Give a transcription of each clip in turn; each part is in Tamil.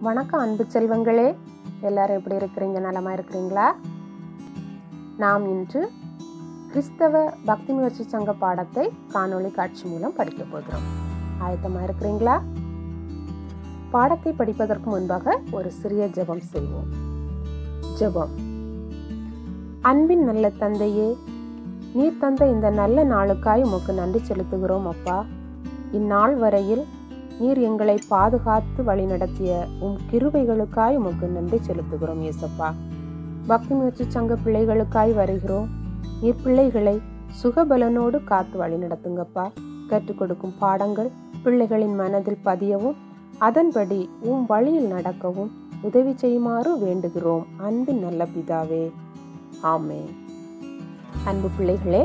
வணக்கம் அன்பு செல்வங்களே எல்லாரும் எப்படி இருக்கிறீங்க நலமா இருக்கிறீங்களா நாம் இன்று கிறிஸ்தவ பக்தி முயற்சி சங்க பாடத்தை காணொளி காட்சி மூலம் படிக்க போகிறோம் ஆயத்தமா இருக்கிறீங்களா பாடத்தை படிப்பதற்கு முன்பாக ஒரு சிறிய ஜெபம் செய்வோம் ஜெபம் அன்பின் நல்ல தந்தையே நீர் தந்த இந்த நல்ல நாளுக்காய் உமக்கு நன்றி செலுத்துகிறோம் அப்பா இந்நாள் வரையில் நீர் எங்களை பாதுகாத்து வழிநடத்திய உம் கிருபைகளுக்காய் உமக்கு நன்றி செலுத்துகிறோம் இயேசப்பா பக்தி முயற்சி சங்க பிள்ளைகளுக்காய் வருகிறோம் நீர் பிள்ளைகளை சுகபலனோடு காத்து வழிநடத்துங்கப்பா கற்றுக் கொடுக்கும் பாடங்கள் பிள்ளைகளின் மனதில் பதியவும் அதன்படி உம் வழியில் நடக்கவும் உதவி செய்யுமாறு வேண்டுகிறோம் அன்பின் நல்ல பிதாவே ஆமே அன்பு பிள்ளைகளே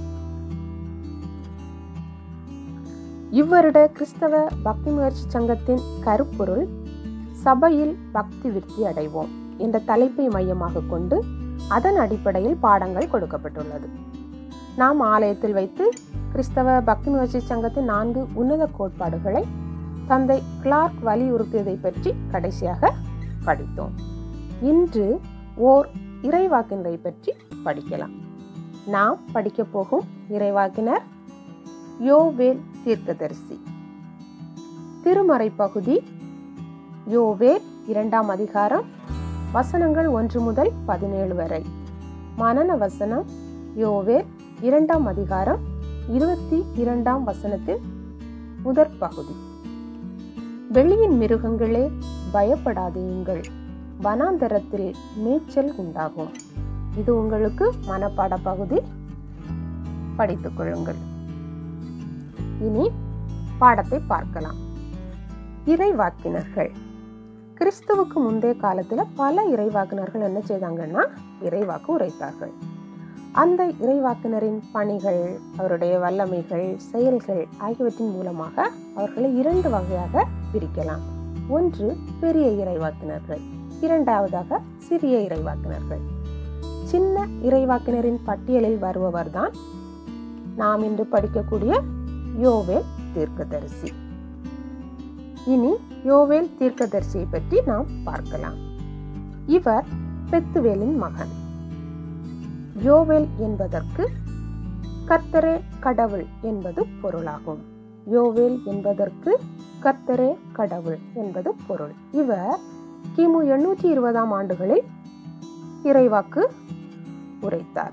இவ்வருட கிறிஸ்தவ பக்தி முயற்சி சங்கத்தின் கருப்பொருள் சபையில் பக்தி விருத்தி அடைவோம் என்ற தலைப்பை மையமாக கொண்டு அதன் அடிப்படையில் பாடங்கள் கொடுக்கப்பட்டுள்ளது நாம் ஆலயத்தில் வைத்து கிறிஸ்தவ பக்தி முயற்சி சங்கத்தின் நான்கு உன்னத கோட்பாடுகளை தந்தை கிளார்க் வலியுறுத்தியதை பற்றி கடைசியாக படித்தோம் இன்று ஓர் இறைவாக்கினரை பற்றி படிக்கலாம் நாம் படிக்க போகும் இறைவாக்கினர் யோவேல் தீர்க்கதரிசி திருமறை பகுதி யோவேல் இரண்டாம் அதிகாரம் வசனங்கள் ஒன்று முதல் பதினேழு வரை மனன வசனம் யோவேல் இரண்டாம் அதிகாரம் இருபத்தி இரண்டாம் வசனத்தின் முதற் பகுதி வெளியின் மிருகங்களே பயப்படாதீங்கள் வனாந்தரத்தில் மேய்ச்சல் உண்டாகும் இது உங்களுக்கு மனப்பாட பகுதி படித்துக் கொள்ளுங்கள் இனி பாடத்தை பார்க்கலாம் இறைவாக்கினர்கள் கிறிஸ்துவுக்கு முந்தைய காலத்துல பல இறைவாக்கினர்கள் என்ன செய்தாங்கன்னா இறைவாக்கு உரைத்தார்கள் அந்த இறைவாக்கினரின் பணிகள் அவருடைய வல்லமைகள் செயல்கள் ஆகியவற்றின் மூலமாக அவர்களை இரண்டு வகையாக பிரிக்கலாம் ஒன்று பெரிய இறைவாக்கினர்கள் இரண்டாவதாக சிறிய இறைவாக்கினர்கள் சின்ன இறைவாக்கினரின் பட்டியலில் வருபவர்தான் நாம் இன்று படிக்கக்கூடிய யோவேல் தீர்க்கதரிசி இனி யோவேல் தீர்க்கதரிசியை பற்றி நாம் பார்க்கலாம் இவர் பெத்துவேலின் மகன் யோவேல் என்பதற்கு கர்த்தரே கடவுள் என்பது பொருளாகும் யோவேல் என்பதற்கு கர்த்தரே கடவுள் என்பது பொருள் இவர் கிமு எண்ணூற்றி இருபதாம் ஆண்டுகளில் இறைவாக்கு உரைத்தார்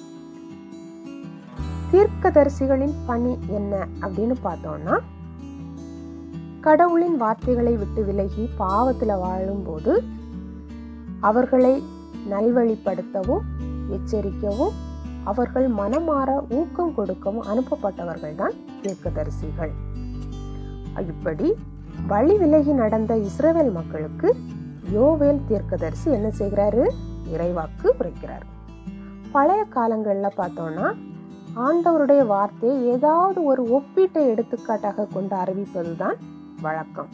தீர்க்கதரிசிகளின் பணி என்ன அப்படின்னு பார்த்தோம்னா கடவுளின் வார்த்தைகளை விட்டு விலகி பாவத்துல வாழும்போது அவர்களை நல்வழிப்படுத்தவும் எச்சரிக்கவும் அவர்கள் மனமாற ஊக்கம் கொடுக்கவும் அனுப்பப்பட்டவர்கள் தான் தீர்க்கதரிசிகள் இப்படி வழி விலகி நடந்த இஸ்ரேல் மக்களுக்கு யோவேல் தீர்க்கதரிசி என்ன செய்கிறாரு இறைவாக்கு உரைக்கிறார் பழைய காலங்கள்ல பார்த்தோம்னா ஆண்டவருடைய வார்த்தையை ஏதாவது ஒரு ஒப்பீட்டை எடுத்துக்காட்டாக கொண்டு அறிவிப்பதுதான் வழக்கம்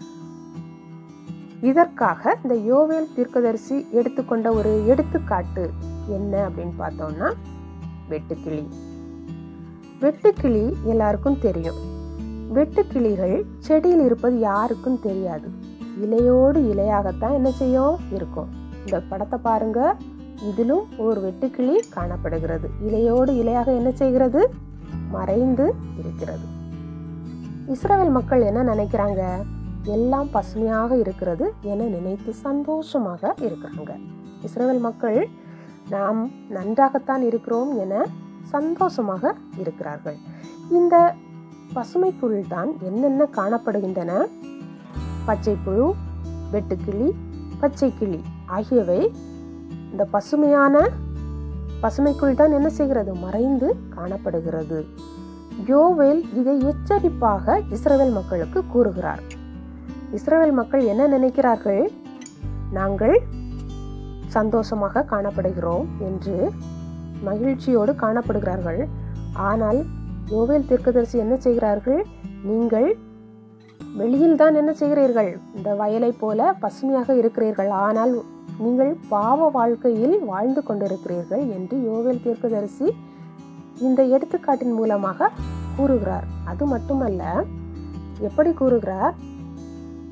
இதற்காக இந்த யோவேல் தீர்க்கதரிசி எடுத்துக்கொண்ட ஒரு எடுத்துக்காட்டு என்ன அப்படின்னு பார்த்தோம்னா வெட்டுக்கிளி வெட்டுக்கிளி எல்லாருக்கும் தெரியும் வெட்டுக்கிளிகள் செடியில் இருப்பது யாருக்கும் தெரியாது இலையோடு இலையாகத்தான் என்ன செய்யும் இருக்கும் இந்த படத்தை பாருங்க இதிலும் ஒரு வெட்டுக்கிளி காணப்படுகிறது இலையோடு இலையாக என்ன செய்கிறது மறைந்து இருக்கிறது இஸ்ரேல் மக்கள் என்ன நினைக்கிறாங்க எல்லாம் பசுமையாக இருக்கிறது என நினைத்து சந்தோஷமாக இருக்கிறாங்க இஸ்ரேல் மக்கள் நாம் நன்றாகத்தான் இருக்கிறோம் என சந்தோஷமாக இருக்கிறார்கள் இந்த பசுமைக்குள் தான் என்னென்ன காணப்படுகின்றன பச்சை புழு வெட்டுக்கிளி பச்சை கிளி ஆகியவை இந்த பசுமையான பசுமைக்குள் தான் என்ன செய்கிறது மறைந்து காணப்படுகிறது யோவேல் இதை எச்சரிப்பாக இஸ்ரேல் மக்களுக்கு கூறுகிறார் இஸ்ரேல் மக்கள் என்ன நினைக்கிறார்கள் நாங்கள் சந்தோஷமாக காணப்படுகிறோம் என்று மகிழ்ச்சியோடு காணப்படுகிறார்கள் ஆனால் யோவேல் தீர்க்கதரிசி என்ன செய்கிறார்கள் நீங்கள் வெளியில் தான் என்ன செய்கிறீர்கள் இந்த வயலை போல பசுமையாக இருக்கிறீர்கள் ஆனால் நீங்கள் பாவ வாழ்க்கையில் வாழ்ந்து கொண்டிருக்கிறீர்கள் என்று யோவேல் தீர்க்கதரிசி இந்த எடுத்துக்காட்டின் மூலமாக கூறுகிறார் அது மட்டுமல்ல எப்படி கூறுகிறார்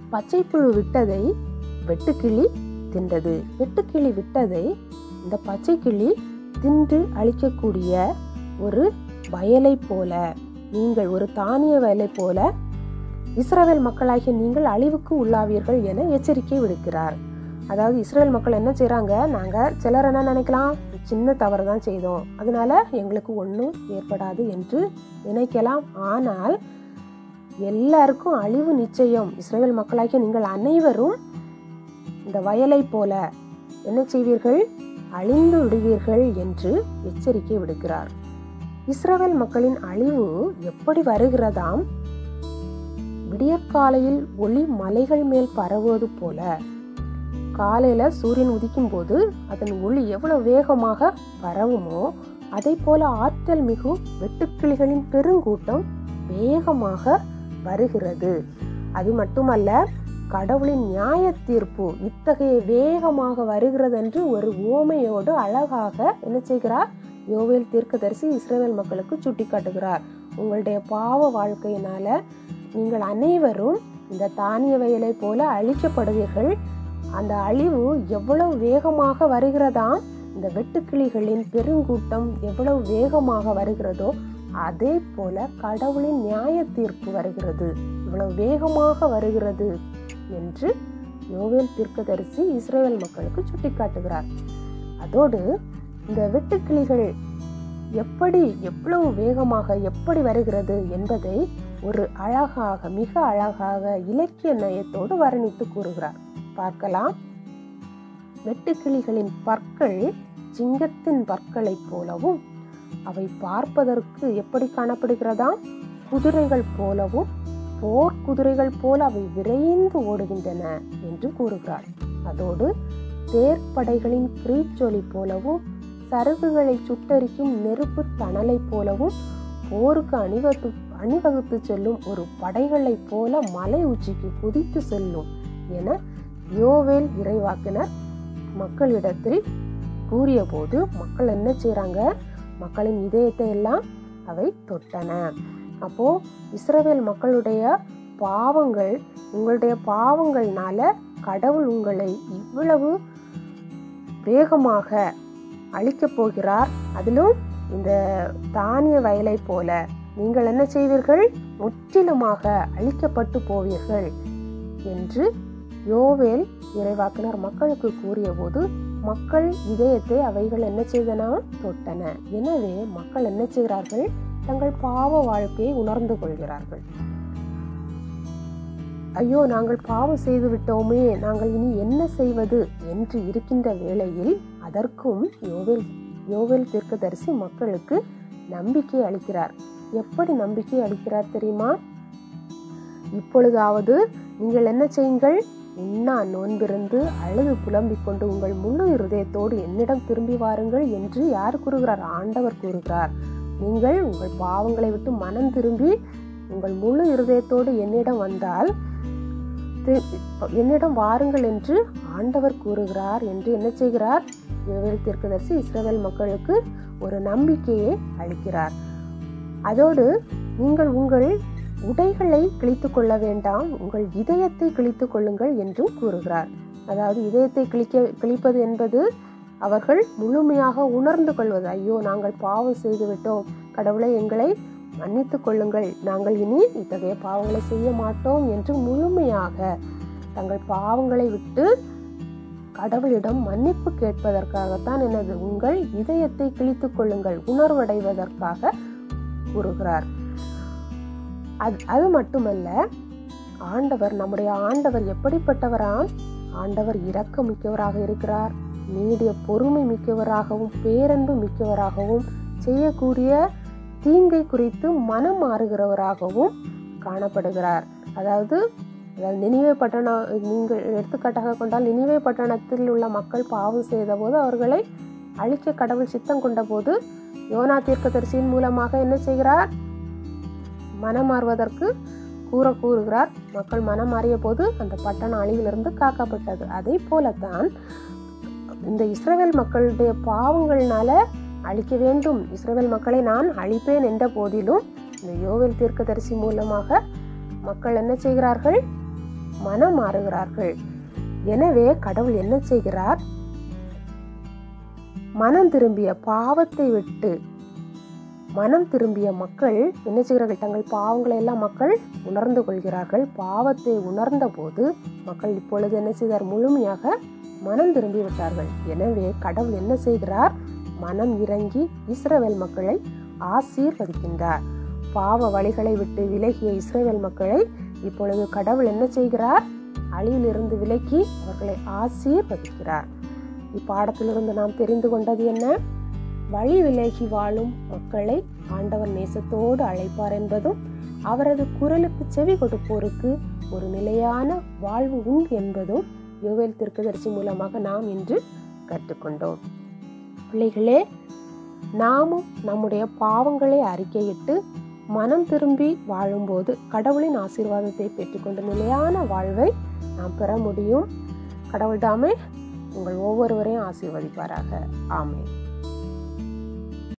பச்சைப்புழு விட்டதை வெட்டுக்கிளி தின்றது வெட்டுக்கிளி விட்டதை இந்த பச்சைக்கிளி தின்று அழிக்கக்கூடிய ஒரு வயலை போல நீங்கள் ஒரு தானிய வயலை போல இஸ்ரவேல் மக்களாகிய நீங்கள் அழிவுக்கு உள்ளாவீர்கள் என எச்சரிக்கை விடுக்கிறார் அதாவது இஸ்ரேல் மக்கள் என்ன செய்கிறாங்க நாங்கள் சிலர் என்ன நினைக்கலாம் சின்ன தவறு தான் செய்தோம் அதனால எங்களுக்கு ஒன்றும் ஏற்படாது என்று நினைக்கலாம் ஆனால் எல்லாருக்கும் அழிவு நிச்சயம் இஸ்ரேல் மக்களாகிய நீங்கள் அனைவரும் இந்த வயலை போல என்ன செய்வீர்கள் அழிந்து விடுவீர்கள் என்று எச்சரிக்கை விடுக்கிறார் இஸ்ரவேல் மக்களின் அழிவு எப்படி வருகிறதாம் விடியற்காலையில் ஒளி மலைகள் மேல் பரவுவது போல காலையில சூரியன் உதிக்கும் போது அதன் ஒளி எவ்வளவு வேகமாக பரவுமோ அதை போல ஆற்றல் மிகு வெட்டுக்கிளிகளின் பெருங்கூட்டம் வேகமாக வருகிறது அது மட்டுமல்ல கடவுளின் நியாய தீர்ப்பு இத்தகைய வேகமாக வருகிறது என்று ஒரு ஓமையோடு அழகாக என்ன செய்கிறார் யோவேல் தீர்க்கதரிசி இஸ்ரேல் மக்களுக்கு சுட்டி காட்டுகிறார் உங்களுடைய பாவ வாழ்க்கையினால நீங்கள் அனைவரும் இந்த தானிய வயலை போல அழிக்கப்படுவீர்கள் அந்த அழிவு எவ்வளவு வேகமாக வருகிறதாம் இந்த வெட்டுக்கிளிகளின் பெருங்கூட்டம் எவ்வளவு வேகமாக வருகிறதோ அதே போல கடவுளின் நியாய தீர்ப்பு வருகிறது இவ்வளவு வேகமாக வருகிறது என்று யோவேல் தீர்க்கதரிசி இஸ்ரேல் மக்களுக்கு சுட்டிக்காட்டுகிறார் அதோடு இந்த வெட்டுக்கிளிகள் எப்படி எவ்வளவு வேகமாக எப்படி வருகிறது என்பதை ஒரு அழகாக மிக அழகாக இலக்கிய நயத்தோடு வர்ணித்து கூறுகிறார் பார்க்கலாம் வெட்டுக்கிளிகளின் பற்கள் சிங்கத்தின் பற்களைப் போலவும் அவை பார்ப்பதற்கு எப்படி காணப்படுகிறதாம் குதிரைகள் போலவும் போர் குதிரைகள் போல அவை விரைந்து ஓடுகின்றன என்று கூறுகிறார் அதோடு தேர்ப்படைகளின் கிரீச்சொலி போலவும் சருகுகளை சுட்டரிக்கும் நெருப்பு தணலை போலவும் போருக்கு அணிவகுத்து அணிவகுத்து செல்லும் ஒரு படைகளைப் போல மலை உச்சிக்கு குதித்து செல்லும் என யோவேல் இறைவாக்கினர் மக்களிடத்தில் கூறிய போது மக்கள் என்ன செய்றாங்க மக்களின் இதயத்தை எல்லாம் அவை தொட்டன அப்போ இஸ்ரவேல் மக்களுடைய பாவங்கள் உங்களுடைய பாவங்கள்னால கடவுள் உங்களை இவ்வளவு வேகமாக அழிக்கப் போகிறார் அதிலும் இந்த தானிய வயலை போல நீங்கள் என்ன செய்வீர்கள் முற்றிலுமாக அழிக்கப்பட்டு போவீர்கள் என்று யோவேல் இறைவாக்கினர் மக்களுக்கு கூறிய போது மக்கள் இதயத்தை அவைகள் என்ன செய்தன தொட்டன எனவே மக்கள் என்ன செய்கிறார்கள் தங்கள் பாவ வாழ்க்கையை உணர்ந்து கொள்கிறார்கள் ஐயோ நாங்கள் பாவம் செய்து விட்டோமே நாங்கள் இனி என்ன செய்வது என்று இருக்கின்ற வேளையில் அதற்கும் யோவேல் யோவேல் தீர்க்கதரிசி மக்களுக்கு நம்பிக்கை அளிக்கிறார் எப்படி நம்பிக்கை அளிக்கிறார் தெரியுமா இப்பொழுதாவது நீங்கள் என்ன செய்யுங்கள் உண்ணா நோன்பிருந்து அழுது புலம்பிக் கொண்டு உங்கள் முழு இருதயத்தோடு என்னிடம் திரும்பி வாருங்கள் என்று யார் கூறுகிறார் ஆண்டவர் கூறுகிறார் நீங்கள் உங்கள் பாவங்களை விட்டு மனம் திரும்பி உங்கள் முழு இருதயத்தோடு என்னிடம் வந்தால் என்னிடம் வாருங்கள் என்று ஆண்டவர் கூறுகிறார் என்று என்ன செய்கிறார் யோவேல் தீர்க்கதரிசி இஸ்ரவேல் மக்களுக்கு ஒரு நம்பிக்கையை அளிக்கிறார் அதோடு நீங்கள் உங்கள் உடைகளை கிழித்து கொள்ள வேண்டாம் உங்கள் இதயத்தை கிழித்து கொள்ளுங்கள் என்றும் கூறுகிறார் அதாவது இதயத்தை கிழிக்க கிழிப்பது என்பது அவர்கள் முழுமையாக உணர்ந்து கொள்வது ஐயோ நாங்கள் பாவம் செய்து விட்டோம் கடவுளை எங்களை மன்னித்து கொள்ளுங்கள் நாங்கள் இனி இத்தகைய பாவங்களை செய்ய மாட்டோம் என்று முழுமையாக தங்கள் பாவங்களை விட்டு கடவுளிடம் மன்னிப்பு கேட்பதற்காகத்தான் எனது உங்கள் இதயத்தை கிழித்து கொள்ளுங்கள் உணர்வடைவதற்காக கூறுகிறார் அது அது மட்டுமல்ல ஆண்டவர் நம்முடைய ஆண்டவர் எப்படிப்பட்டவராம் ஆண்டவர் இரக்கம் மிக்கவராக இருக்கிறார் நீடிய பொறுமை மிக்கவராகவும் பேரன்பு மிக்கவராகவும் செய்யக்கூடிய தீங்கை குறித்து மனம் மாறுகிறவராகவும் காணப்படுகிறார் அதாவது அதாவது நினைவே பட்டணம் நீங்கள் எடுத்துக்காட்டாக கொண்டால் நினைவே பட்டணத்தில் உள்ள மக்கள் பாவம் செய்த போது அவர்களை அழிக்க கடவுள் சித்தம் கொண்ட போது யோனா தீர்க்கதரிசியின் மூலமாக என்ன செய்கிறார் மனம் மாறுவதற்கு கூற கூறுகிறார் மக்கள் மனம் மாறிய போது அந்த பட்டணம் அழிவிலிருந்து காக்கப்பட்டது அதே போலத்தான் இந்த இஸ்ரேல் மக்களுடைய பாவங்கள்னால அழிக்க வேண்டும் இஸ்ரேல் மக்களை நான் அழிப்பேன் என்ற போதிலும் இந்த யோவேல் தீர்க்கதரிசி மூலமாக மக்கள் என்ன செய்கிறார்கள் மனம் மாறுகிறார்கள் எனவே கடவுள் என்ன செய்கிறார் மனம் திரும்பிய பாவத்தை விட்டு மனம் திரும்பிய மக்கள் என்ன செய்கிறார்கள் தங்கள் பாவங்களை எல்லாம் மக்கள் உணர்ந்து கொள்கிறார்கள் பாவத்தை உணர்ந்த போது மக்கள் இப்பொழுது என்ன செய்தார் முழுமையாக மனம் திரும்பி விட்டார்கள் எனவே கடவுள் என்ன செய்கிறார் மனம் இறங்கி இஸ்ரவேல் மக்களை ஆசீர்வதிக்கின்றார் பாவ வழிகளை விட்டு விலகிய இஸ்ரேல் மக்களை இப்பொழுது கடவுள் என்ன செய்கிறார் அழியிலிருந்து விலக்கி அவர்களை ஆசீர்வதிக்கிறார் இப்பாடத்திலிருந்து நாம் தெரிந்து கொண்டது என்ன வழி விலகி வாழும் மக்களை ஆண்டவர் நேசத்தோடு அழைப்பார் என்பதும் அவரது குரலுக்கு செவி கொடுப்போருக்கு ஒரு நிலையான வாழ்வு உண்டு என்பதும் யோவேல் திருக்கதரிசி மூலமாக நாம் இன்று கற்றுக்கொண்டோம் பிள்ளைகளே நாமும் நம்முடைய பாவங்களை அறிக்கையிட்டு மனம் திரும்பி வாழும்போது கடவுளின் ஆசீர்வாதத்தை பெற்றுக்கொண்டு நிலையான வாழ்வை நாம் பெற முடியும் கடவுள் தாமே உங்கள் ஒவ்வொருவரையும் ஆசீர்வதிப்பாராக ஆமென்